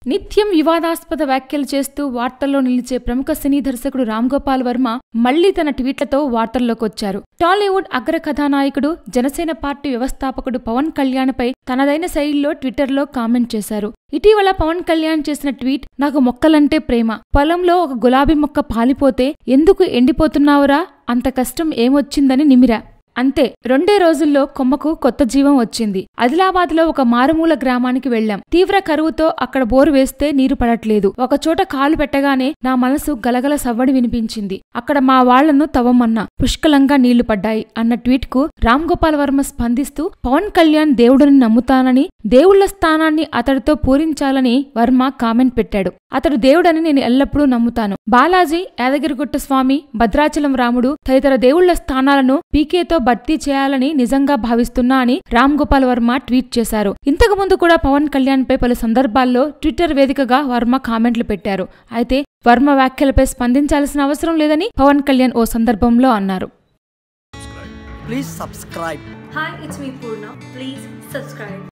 నిత్యం వివాదాస్పద వ్యాఖ్యలు చేస్తూ వార్తల్లో నిలిచే ప్రముఖ సినీ దర్శకుడు రామ్ గోపాల్ వర్మ మళ్లీ తన ట్వీట్లతో వార్తల్లోకొచ్చారు టాలీవుడ్ అగ్ర కథానాయకుడు జనసేన పార్టీ వ్యవస్థాపకుడు పవన్ కళ్యాణ్పై తనదైన శైలిలో ట్విట్టర్లో కామెంట్ చేశారు ఇటీవల పవన్ కళ్యాణ్ చేసిన ట్వీట్ నాకు మొక్కలంటే ప్రేమ పొలంలో ఒక గులాబీ మొక్క పాలిపోతే ఎందుకు ఎండిపోతున్నావురా అంత కష్టం ఏమొచ్చిందని నిమిరా అంతే రెండే రోజుల్లో కొమ్మకు కొత్త జీవం వచ్చింది ఆదిలాబాద్లో ఒక మారుమూల గ్రామానికి వెళ్లాం తీవ్ర కరువుతో అక్కడ బోరు వేస్తే నీరు పడట్లేదు ఒక చోట కాలు పెట్టగానే నా మనసు గలగల సవ్వడి వినిపించింది అక్కడ మా వాళ్లను తవ్వమన్నా పుష్కలంగా నీళ్లు పడ్డాయి అన్న ట్వీట్ కు రామ్ గోపాల్ వర్మ స్పందిస్తూ పవన్ కళ్యాణ్ దేవుడిని నమ్ముతానని దేవుళ్ల స్థానాన్ని అతడితో పూరించాలని వర్మ కామెంట్ పెట్టాడు అతడు దేవుడని నేను ఎల్లప్పుడూ నమ్ముతాను బాలాజీ యాదగిరిగుట్ట స్వామి భద్రాచలం రాముడు తదితర దేవుళ్ల స్థానాలను పీకేతో భర్తీ చేయాలని నిజంగా భావిస్తున్నా అని రామ్ గోపాల్ వర్మ ట్వీట్ చేశారు ఇంతకు ముందు కూడా పవన్ కళ్యాణ్ పై పలు సందర్భాల్లో ట్విట్టర్ వేదికగా వర్మ కామెంట్లు పెట్టారు అయితే వర్మ వ్యాఖ్యలపై స్పందించాల్సిన అవసరం లేదని పవన్ కళ్యాణ్ ఓ సందర్భంలో అన్నారు Please subscribe. Hi, it's me Purna. Please subscribe.